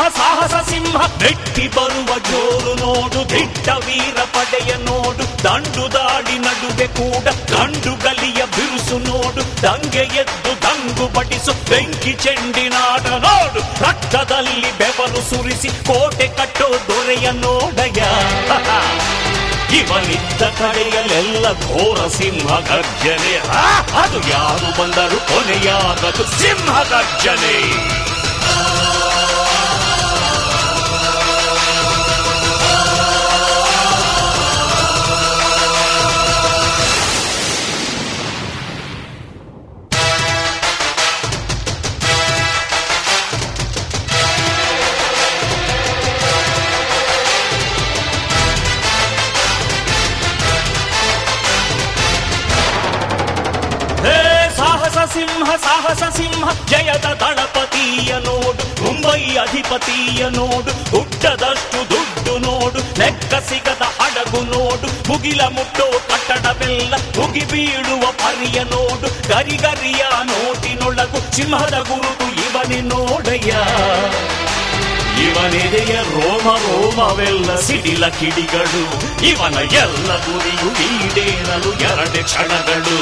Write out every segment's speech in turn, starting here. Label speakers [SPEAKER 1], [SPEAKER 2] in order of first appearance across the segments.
[SPEAKER 1] ಸಾಹಸ ಸಿಂಹ ನೆಟ್ಟಿ ಬರುವ ಜೋರು ನೋಡು ದಿಟ್ಟ ವೀರ ಪಡೆಯ ನೋಡು ದಂಡು ದಾಡಿ ನಡುವೆ ಕೂಡ ಗಂಡು ಗಲಿಯ ಬಿರುಸು ನೋಡು ದಂಗೆ ಎದ್ದು ದಂಗು ಬಡಿಸು ಬೆಂಕಿ ಚೆಂಡಿನಾಟ ನೋಡು ರಕ್ತದಲ್ಲಿ ಬೆವರು ಸುರಿಸಿ ಕೋಟೆ ಕಟ್ಟೋ ದೊರೆಯ ನೋಡಯ ಇವನಿದ್ದ ಕಡೆಯಲ್ಲೆಲ್ಲ ಘೋರ ಸಿಂಹ ಗರ್ಜನೆ ಆ, ಅದು ಯಾರು ಬಂದರು ಕೊನೆಯಾಗದು ಸಿಂಹ ಗರ್ಜನೆ ಹೇ ಸಾಹಸ ಸಿಂಹ ಸಾಹಸ ಸಿಂಹ ಜಯದ ದಳಪತಿಯ ನೋಡು ಮುಂಬೈ ಅಧಿಪತಿಯ ನೋಡು ಹುಟ್ಟದಷ್ಟು ದುಡ್ಡು ನೋಡು ಲೆಕ್ಕ ಸಿಗದ ಹಡಗು ನೋಡು ಮುಗಿಲ ಮುಟ್ಟೋ ಕಟ್ಟಡವೆಲ್ಲ ಮುಗಿ ಬೀಳುವ ಪರಿಯ ನೋಡು ಗರಿಗರಿಯ ನೋಟಿನೊಳಗು ಸಿಂಹದ ಗುರುತು ಇವನೇ ನೋಡಯ್ಯ ಇವನೆದೆಯ ರೋಮ ರೋಮವೆಲ್ಲ ಸಿಡಿಲ ಕಿಡಿಗಳು ಇವನ ಎಲ್ಲ ಗುರಿಯು ಈಡೇರಲು ಎರಡೆ ಕ್ಷಣಗಳು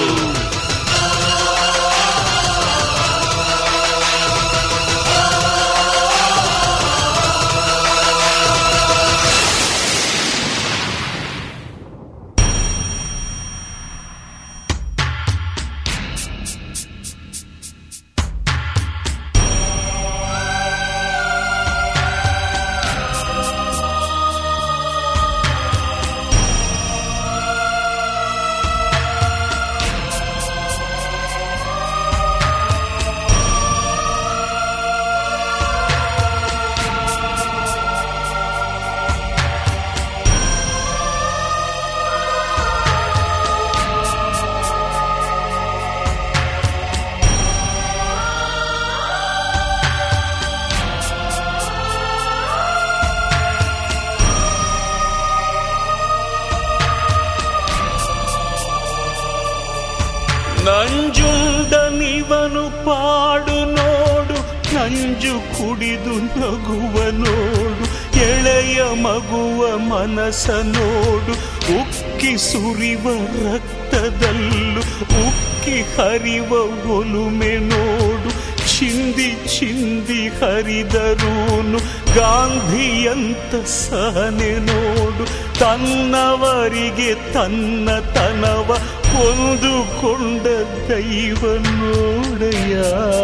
[SPEAKER 1] ನಂಜುಂಡನಿವನು ಪಾಡು ನೋಡು ನಂಜು ಕುಡಿದು ನಗುವ ನೋಡು ಎಳೆಯ ಮಗುವ ಮನಸ ನೋಡು ಉಕ್ಕಿ ಸುರಿವ ರಕ್ತದಲ್ಲೂ ಉಕ್ಕಿ ಹರಿವ ಒಲುಮೆ ನೋಡು ಚಿಂದಿ ಚಿಂದಿ ಹರಿದರೂನು ಗಾಂಧಿಯಂತ ಸಹನೆ ನೋಡು ತನ್ನವರಿಗೆ ತನ್ನ ತನವ ಕೊಂದುಕೊಂಡ ದೈವ ನೋಡಯ್ಯ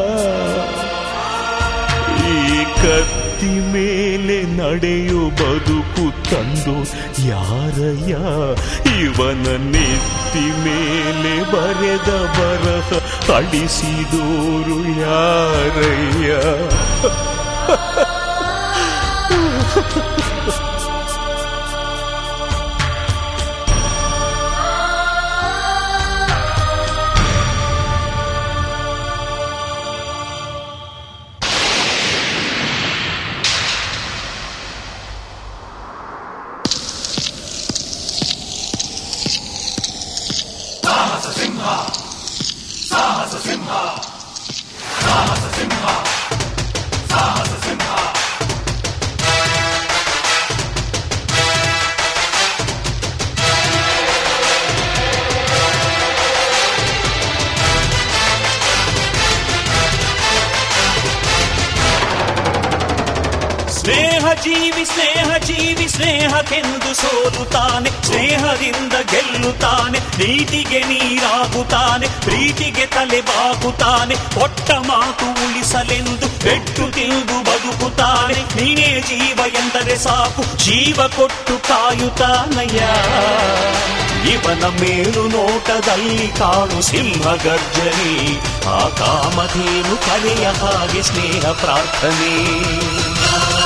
[SPEAKER 1] ಈ ಕತ್ತಿ ಮೇಲೆ ನಡೆಯು ಬದುಕು ತಂದು ಯಾರಯ್ಯ ಇವನ ನೆತ್ತಿ ಮೇಲೆ ಬರೆದ ಬರಹ ಅಳಿಸಿದೋರು ಯಾರಯ್ಯ ಸ್ನೇಹ ಜೀವಿ ಸ್ನೇಹ ಜೀವಿ ಸ್ನೇಹಕ್ಕೆಂದು ಸೋಲುತ್ತಾನೆ ಸ್ನೇಹದಿಂದ ಗೆಲ್ಲುತ್ತಾನೆ ನೀತಿಗೆ ನೀರಾಗುತ್ತಾನೆ ಪ್ರೀತಿಗೆ ತಲೆ ಬಾಗುತ್ತಾನೆ ಕೊಟ್ಟ ಮಾತು ಉಳಿಸಲೆಂದು ಪೆಟ್ಟು ತಿಂದು ಬದುಕುತ್ತಾನೆ ನೀನೇ ಜೀವ ಎಂದರೆ ಸಾಕು ಜೀವ ಕೊಟ್ಟು ಕಾಯುತ್ತಾನಯ್ಯ ಇವನ ಮೇಲು ನೋಟದಲ್ಲಿ ಕಾಣು ಸಿಂಹ ಗರ್ಜನೆ ಆ ಕಾಮಧೇನು ಕಲೆಯ ಹಾಗೆ ಸ್ನೇಹ ಪ್ರಾರ್ಥನೆ